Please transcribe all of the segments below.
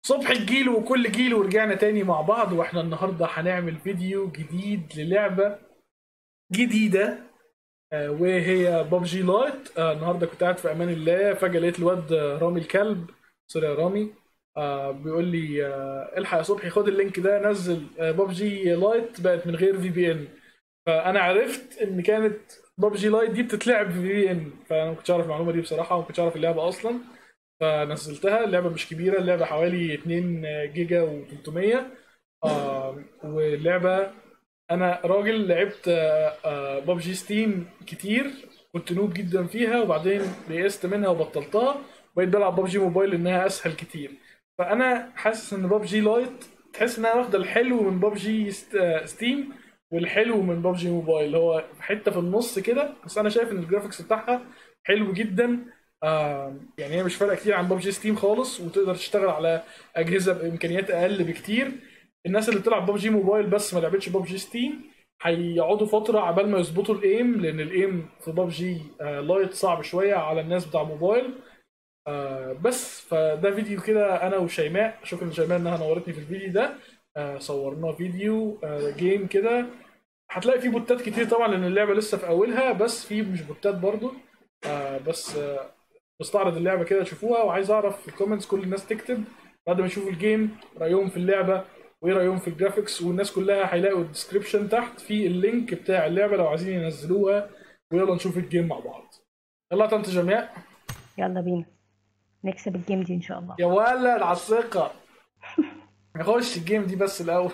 صبح الجيل وكل جيل ورجعنا تاني مع بعض واحنا النهارده هنعمل فيديو جديد للعبة جديدة آه، وهي ببجي لايت آه، النهارده كنت قاعد في امان الله فجأة لقيت الواد آه، رامي الكلب سوري يا رامي آه، بيقول لي آه، الحق يا صبحي خد اللينك ده نزل ببجي لايت بقت من غير في بي ان فانا عرفت ان كانت ببجي لايت دي بتتلعب في في ان فانا ما كنتش اعرف المعلومه دي بصراحه وما كنتش اعرف اللعبه اصلا فنزلتها اللعبه مش كبيره اللعبه حوالي 2 جيجا و300 آه واللعبه انا راجل لعبت ببجي ستيم كتير كنت نوب جدا فيها وبعدين يئست منها وبطلتها وبقيت بلعب ببجي موبايل لانها اسهل كتير فانا حاسس ان ببجي لايت تحس انها واخده الحلو من ببجي ستيم والحلو من ببجي موبايل اللي هو حته في النص كده بس انا شايف ان الجرافيكس بتاعها حلو جدا آه يعني هي مش فارقه كتير عن ببجي ستيم خالص وتقدر تشتغل على اجهزه بامكانيات اقل بكتير الناس اللي بتلعب ببجي موبايل بس ما لعبتش ببجي ستيم هيقعدوا فتره عبال ما يظبطوا الايم لان الايم في ببجي آه لايت صعب شويه على الناس بتاع موبايل آه بس فده فيديو كده انا وشيماء شكرا لشيماء انها نورتني في الفيديو ده آه صورنا فيديو آه جيم كده هتلاقي فيه بوتات كتير طبعا لان اللعبه لسه في اولها بس في مش بوتات برضو آه بس آه بستعرض اللعبه كده تشوفوها وعايز اعرف في الكومنتس كل الناس تكتب بعد ما يشوفوا الجيم رايهم في اللعبه وايه رايهم في الجرافيكس والناس كلها هيلاقوا الديسكربشن تحت في اللينك بتاع اللعبه لو عايزين ينزلوها ويلا نشوف الجيم مع بعض يلا يا طنط جميع يلا بينا نكسب الجيم دي ان شاء الله يا ولد على الثقه نخش الجيم دي بس الاول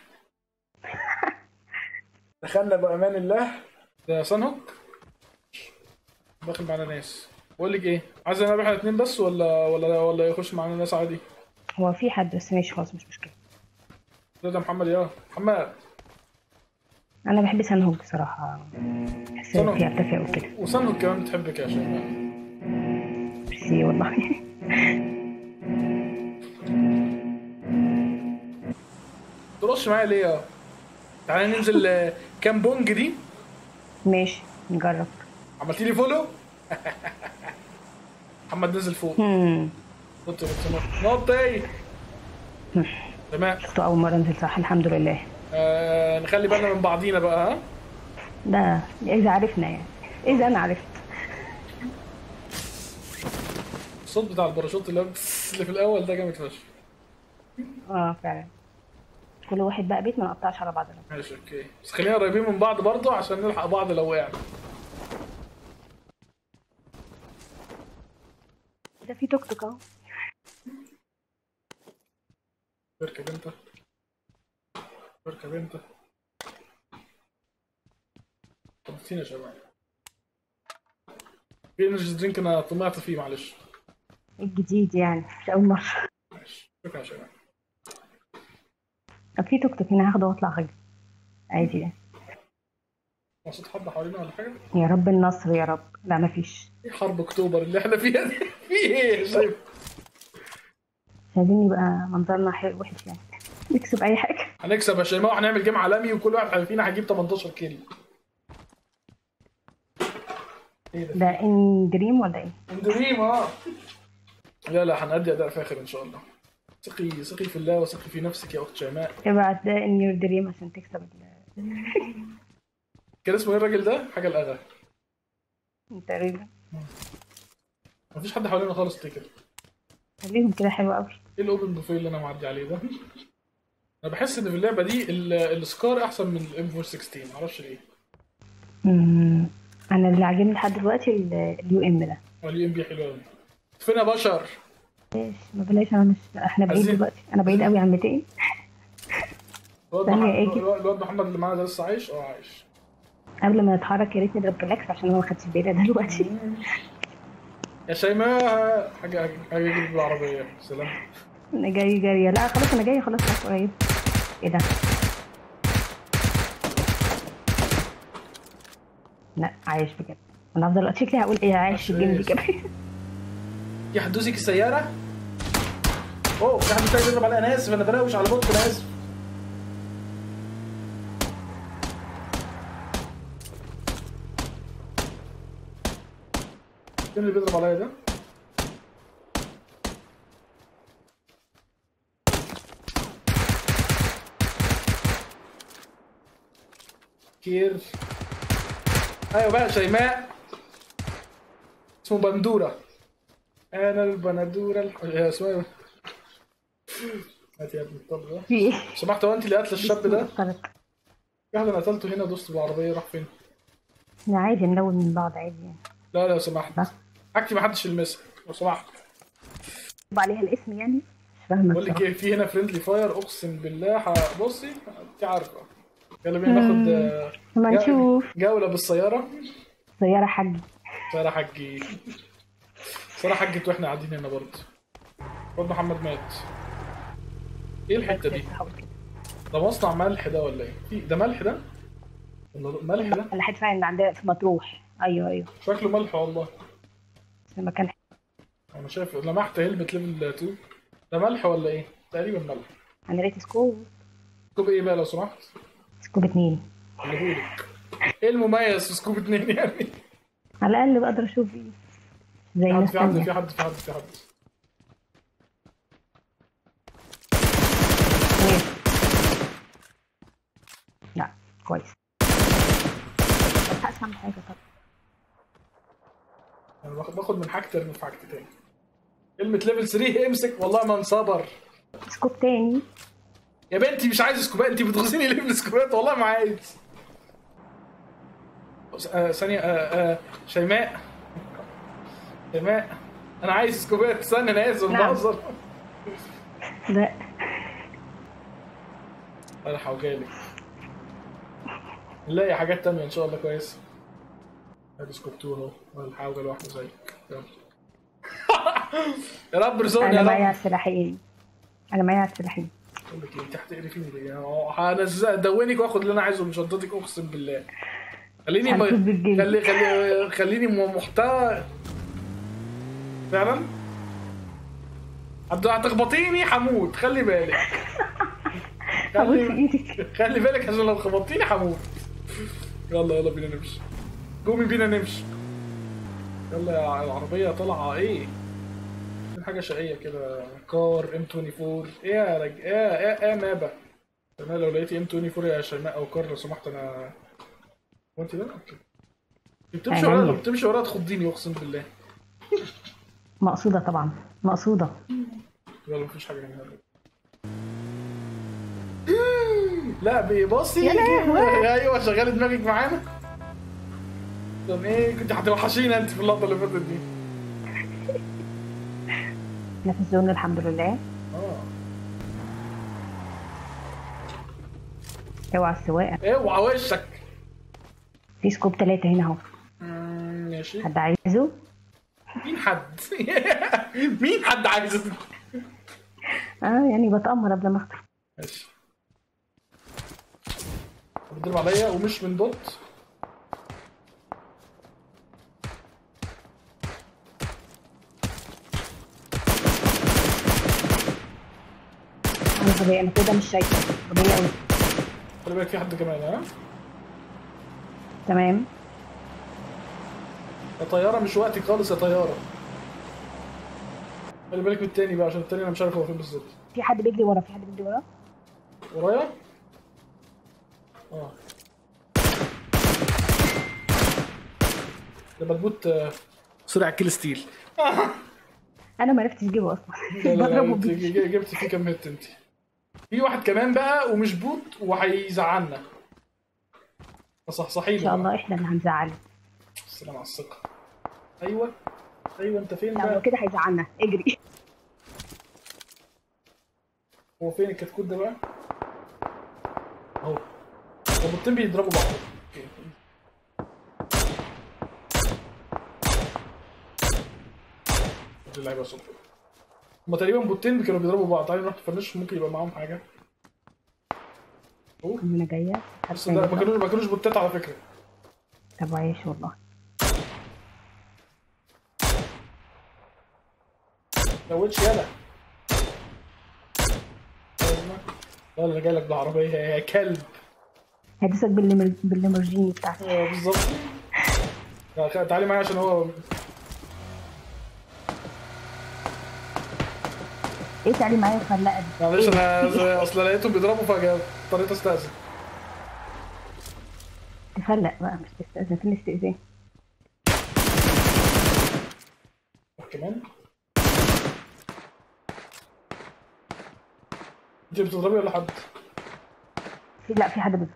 دخلنا بامان الله ده صنهوك داخل معانا ناس بقول لك ايه عايز نروح احنا اتنين بس ولا ولا ولا يخش معانا ناس عادي هو في حد بس ماشي خلاص مش مشكله ده ده محمد يا محمد انا بحب سانهوك بصراحه بحس سانهوك. فيها تفاؤل كده وصنهوك كمان بتحبك يا شيماء ميرسي والله ترش معايا ليه يا تعالى ننزل آه، كام بونج دي ماشي نجرب عملتي لي فولو محمد نزل فوق هم نط نط نط نط ايه تمام كنت اول مره انزل صح الحمد لله آه نخلي بالنا من بعضينا بقى ها ده اذا عرفنا يعني اذا انا عرفت الصوت بتاع الباراشوت اللي هو اللي في الاول ده جامد فشخ اه فعلا كل واحد بقى بيت ما نقطعش على بعضنا ماشي اوكي بس خلينا قريبين من بعض برضه عشان نلحق بعض لو وقعنا ده في توك توك اهو اركب انت اركب انت خبطتينا يا شباب في انرجي درينك انا طمعت فيه معلش الجديد يعني مش اول مره ماشي شكرا يا شباب طب في توك توك هنا هاخده واطلع غير عادي يعني مقصود حد حوالينا ولا حاجه؟ يا رب النصر يا رب لا مفيش ايه حرب اكتوبر اللي احنا فيها دي؟ في ايه يا شايف؟ مش عايزين يبقى منظرنا حلو وحش يعني نكسب اي حاجه هنكسب يا شيماء وهنعمل جيم عالمي وكل واحد فينا هيجيب 18 كيلو ايه ده؟ ده ان دريم ولا ايه اندريم اه لا لا هنأدي اداء فاخر ان شاء الله ثقي ثقي في الله وثقي في نفسك يا اخت شيماء ابعت ده ان يور دريم عشان تكسب ال- كان اسمه ايه الراجل ده؟ حاجه الاغا تقريبا مفيش حد حوالينا خالص افتكر خليهم كده حلو قوي ايه الاوبن بوفيه اللي انا معدي عليه ده؟ انا بحس ان في اللعبه دي ال- السكار احسن من الام 416 معرفش ليه أمم، انا اللي عاجبني لحد دلوقتي اليو ام ده هو اليو ام بي حلو قوي فين يا بشر؟ ماشي ما بلاش انا مش احنا بعيد عايزين- دلوقتي انا بعيد قوي عن 200 الواد ثانية محمد اجي. الواد الواد محمد اللي معانا ده لسه عايش؟ اه عايش قبل ما نتحرك يا ريت نضرب كلاكس عشان انا ما خدتش بالي دلوقتي يا شيماء حاجه حاجه اجيب بالعربيه سلام انا جاي جايه لا خلاص انا جايه خلاص خلاص قريب ايه ده لا عايش بجد انا افضل دلوقتي شكلي هقول ايه عايش في الجيم دي كمان يا حدوسك السياره اوه في حد تاني بيضرب عليا انا اسف انا براوش على بطل انا اسف مين اللي بيضرب عليا ده؟ كير ايوه بقى شيماء اسمه بندوره انا البندوره الح... يا اسمها إيه؟ هات يا ابني الطلقه في ايه؟ سمحت هو انت اللي قاتله الشاب ده؟ قرط. في واحد انا قتلته هنا دوست بالعربيه راح فين؟ لا عادي نلون من بعض عادي يعني لا لا لو سمحت ها؟ حاجتي ما حدش يلمسها لو سمحت مكتوب عليها الاسم يعني مش فاهمه بقول لك الصراحة. ايه في هنا فريندلي فاير اقسم بالله ح- بصي انت عارفه يلا بينا ناخد آه، لما جا- نشوف جوله بالسياره سيارة حج سياره حجي سياره حجت واحنا قاعدين هنا برضه برضه محمد مات ايه الحته دي؟ هقول كده. ده مصنع ملح ده ولا ايه؟ في ده ملح ده؟ ولا ملح ده؟ اللي فعلا اللي عندنا في مطروح ايوه ايوه شكله ملح والله في مكان انا شايف لمحت هيلمت ليفل 2 ده ملح ولا ايه؟ تقريبا ملح انا لقيت سكوب سكوب ايه بقى لو سمحت؟ سكوب اتنين قولهولك ايه المميز في سكوب اتنين يعني؟ على الاقل بقدر اشوف ايه زي في حد ناس في حد تانية في حد في حد في حد وين؟ لا كويس بس هسمع حاجة طب انا باخد باخد من حاجتي ارمي في حاجتي تاني كلمة ليفل 3 امسك والله ما انصبر سكوب تاني يا بنتي مش عايز سكوبات انت بتغزيني ليه من سكوبات والله ما عايز آه، ثانية آه، آه، شيماء شيماء انا عايز سكوبات استنى انا اسف نعم. بهزر لا انا هوجالك نلاقي حاجات تانية ان شاء الله كويسة ادي سكوب 2 اهو ولا حاجة لوحده زيك يلا يا رب رزقني انا يا معايا رب السلاحين انا معايا السلاحين اقول لك ايه انت هتقرفيني ليه؟ أهو هنزل ادونك واخد اللي انا عايزه من شنطتك اقسم بالله خليني هنشوف م... بالجيم. خلي خلي خليني م- محتوى فعلا هت- هتخبطيني هموت خلي بالك هموت في خلي, ايدك خلي بالك عشان لو خبطتيني هموت يلا يلا بينا نمشي قومي بينا نمشي يلا يا العربية طالعة ايه في حاجة شقية كده كار ام 24 ايه يا رج ايه ايه ايه مابا انا لو لقيتي ام 24 يا شيماء او كار لو سمحت انا هو انت ده؟ اوكي بتمشي أهلا. ورايا بتمشي ورايا تخضيني اقسم بالله مقصودة طبعا مقصودة يلا مفيش حاجة هنا لا بيبصي يا لهوي. ايوه شغال دماغك معانا طب ايه كنت هتوحشينا انت في اللقطة اللي فاتت دي احنا في الزون الحمد لله اه اوعى السواقة اوعى وشك في سكوب تلاتة هنا اهو مم، ماشي حد عايزه مين حد مين حد عايز اه يعني بتأمر قبل ما اخطر ماشي بتضرب عليا ومش من بوت انا غبية انا كده مش شايفة غبية قوي خلي بالك في حد كمان ها تمام يا طيارة مش وقتي خالص يا طيارة خلي بالك من التاني بقى عشان التاني انا مش عارف هو فين بالظبط في حد بيجري ورا في حد بيجري ورا ورايا اه ده مضبوط آه، سرعة كيل ستيل انا ما عرفتش اجيبه اصلا لا لا لا بضربه انت بيه ج- جبت فيه كام هيت انت في واحد كمان بقى ومش بوت وهيزعلنا فصحصحي ان له شاء بقى. الله احنا اللي هنزعله السلام على الثقة ايوه ايوه انت فين لا لو بقى كده هيزعلنا اجري هو فين الكتكوت ده بقى اهو البوتين بيضربوا بعض اوكي. دي اللعيبه صوت هما تقريبا بوتين كانوا بيضربوا بعض تعالي نروح نفنش ممكن يبقى معاهم حاجه اوه انا جايه بس ده ما كانوش ما كانوش بوتات على فكره طب عايش والله زودش يلا يلا انا جاي لك بعربيه يا كلب هدوسك بالليمر... بالليمورجيني بتاعتي اه بالظبط لا، خ- تعالي معايا عشان هو ايه تعالي معايا الفلاقه دي معلش إيه ده؟ انا اصل لقيتهم بيضربوا فجاه اضطريت استاذن تفلق بقى مش تستأذن فين الاستئذان واحد كمان انت بتضربي ولا حد؟ في لا في حد بيضرب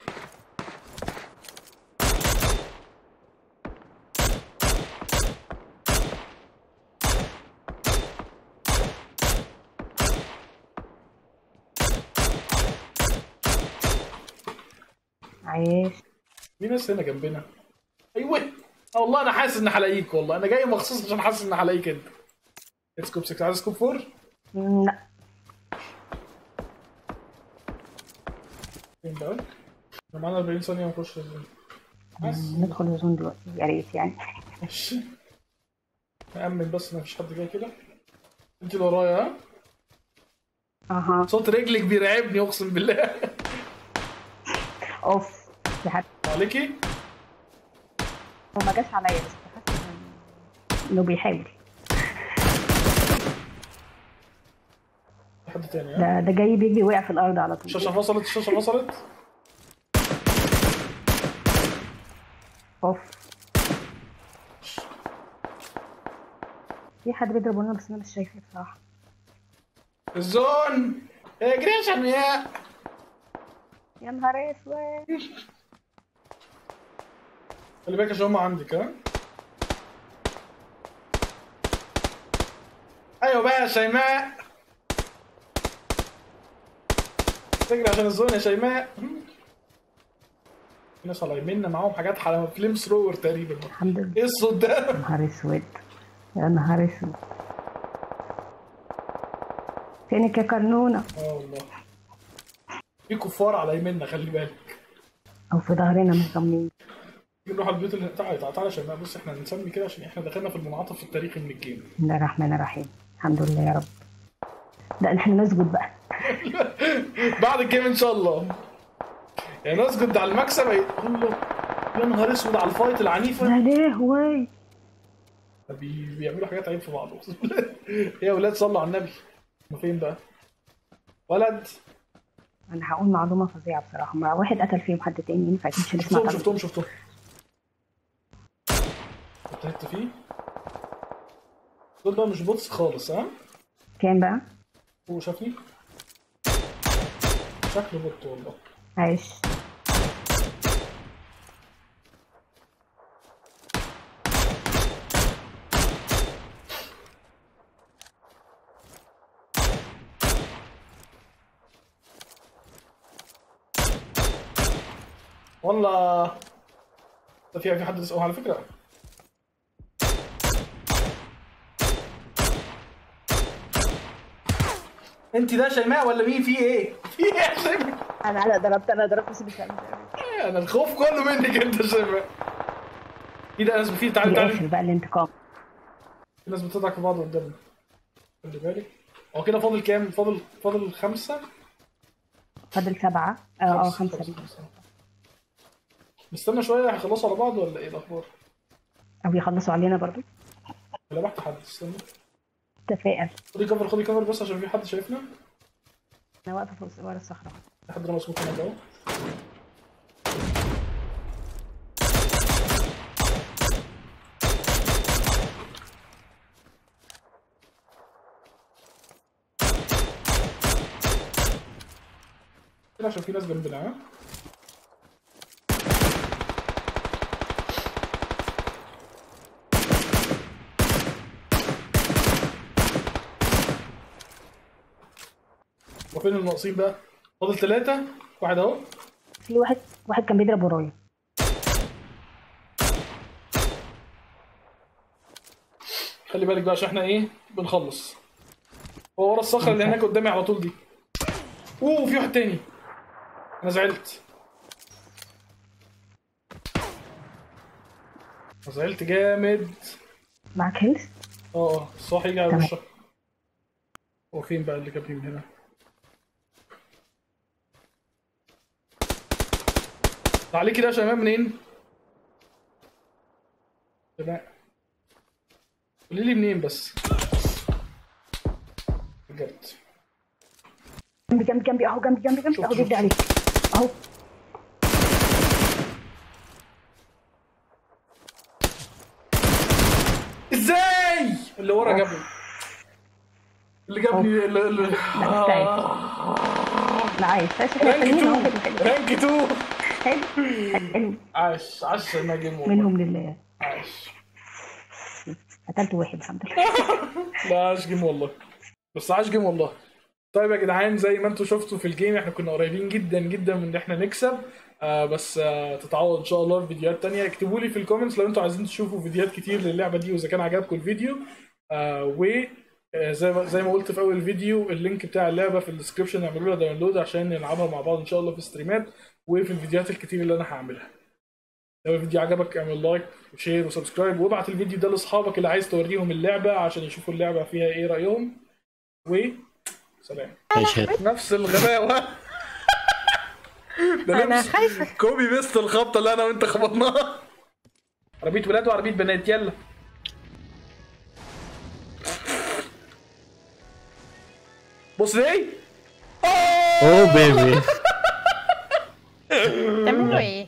عايش في ناس هنا جنبنا ايوه آه والله انا حاسس ان هلاقيك والله انا جاي مخصوص عشان حاسس ان هلاقيك انت سكوب 6 عايز سكوب 4 مم، لا فين بقى؟ احنا معانا 40 ثانية ونخش الزون بس ندخل الزون دلوقتي يا ريت يعني ماشي نأمن بس ان مفيش حد جاي كده انت اللي ورايا ها؟ اها صوت رجلك بيرعبني اقسم بالله اوف في حد عليكي هو ما جاش عليا بس حاسس إن- انه بيحاول في حد تاني ها؟ ده ده جاي بيجري وقع في الارض على طول الشاشة فصلت الشاشة فصلت اوف في حد بيضرب ورانا بس انا مش شايفه بصراحه الزون اجري يا شمياء يا نهار اسود خلي بالك عشان هم عندك ها ايوه بقى يا شيماء تجري عشان الزون يا شيماء في ناس على يمنا معاهم حاجات على فليم ثرور تقريبا الحمد لله ايه الصوت ده؟ يا نهار اسود يا نهار اسود فينك يا كرنونه اه والله في كفار على يمنا خلي بالك او في ظهرنا مش ضامنين تيجي نروح البيوت اللي تعالى تعالى تعالى يا شيماء بص احنا هنسمي كده عشان احنا دخلنا في المنعطف التاريخي من الجيم بسم الله الرحمن الرحيم الحمد لله يا رب لا احنا نسجد بقى بعد الجيم ان شاء الله يعني نسجد على المكسب هي- الله يا نهار اسود على الفايت العنيفه يا لهوي بي... بيعملوا حاجات عيب في بعض اقسم بالله يا ولاد صلوا على النبي ما فين بقى ولد انا هقول معلومه فظيعه بصراحه ما واحد قتل فيهم حد تاني ينفع يكون شيل اسمها شفتهم شفتهم شفتهم انتهت فيه دول بقى مش بوتس خالص ها كام بقى هو شافني شكله بوت والله عايش والله ده في في حد لسه على فكره انت ده شيماء ولا مين في ايه؟ في ايه يا شيماء؟ انا انا ضربت انا ضربت سيب الكلام انا الخوف كله منك انت يا شيماء في ده ناس في في تعالى الاخر تعالى بقى الانتقام في ناس بتضحك في بعض قدامنا خلي بالك هو كده فاضل كام؟ فاضل فاضل خمسة؟ فاضل سبعة اه اه خمسة نستنى شوية هيخلصوا على بعض ولا ايه الأخبار؟ او يخلصوا علينا برضو ولا بحت حد استنى تفائل خدي كفر خدي كفر بس عشان في حد شايفنا انا واقفة فوق ورا الصخرة في حد رمى سموك هناك اهو كده عشان في ناس جنبنا ها وفين الناقصين بقى؟ فاضل ثلاثة واحد اهو في واحد واحد كان بيضرب ورايا خلي بالك بقى عشان احنا ايه بنخلص هو ورا الصخره اللي هناك قدامي على طول دي اوه في واحد تاني انا زعلت أنا زعلت جامد معاك هيلث اه اه الصح يجي على تمام. وشك هو فين بقى اللي جابني من هنا تعالي كده يا شباب منين تمام قولي لي منين بس بجد جنبي جنبي جنبي اهو جنبي جنبي جنبي شوف، اهو شوف. جدي عليك اهو اللي ورا جابني اللي جابني اللي اللي لا كفايه لا عايز بس احنا رانك خلينا 2 واحد وحلو رانك 2 حلو حلو عاش عاش يا ناجم والله منهم لله عاش قتلت واحد الحمد لله لا عاش جيم والله بس عاش جيم والله طيب يا جدعان زي ما انتم شفتوا في الجيم احنا كنا قريبين جدا جدا من ان احنا نكسب آه بس آه تتعوض ان شاء الله في فيديوهات تانية اكتبوا لي في الكومنتس لو انتم عايزين تشوفوا فيديوهات كتير للعبة دي واذا كان عجبكم الفيديو آه و آه، زي ما زي ما قلت في اول الفيديو اللينك بتاع اللعبه في الديسكربشن اعملوا لها داونلود عشان نلعبها مع بعض ان شاء الله في ستريمات وفي الفيديوهات الكتير اللي انا هعملها لو الفيديو عجبك اعمل لايك وشير وسبسكرايب وابعت الفيديو ده لاصحابك اللي عايز توريهم اللعبه عشان يشوفوا اللعبه فيها ايه رايهم و سلام ماشي نفس الغباوه ده انا نفس خايفه كوبي بيست الخبطه اللي انا وانت خبطناها عربيه ولاد وعربيه بنات يلا بص دي اوه بيبي تعملوا ايه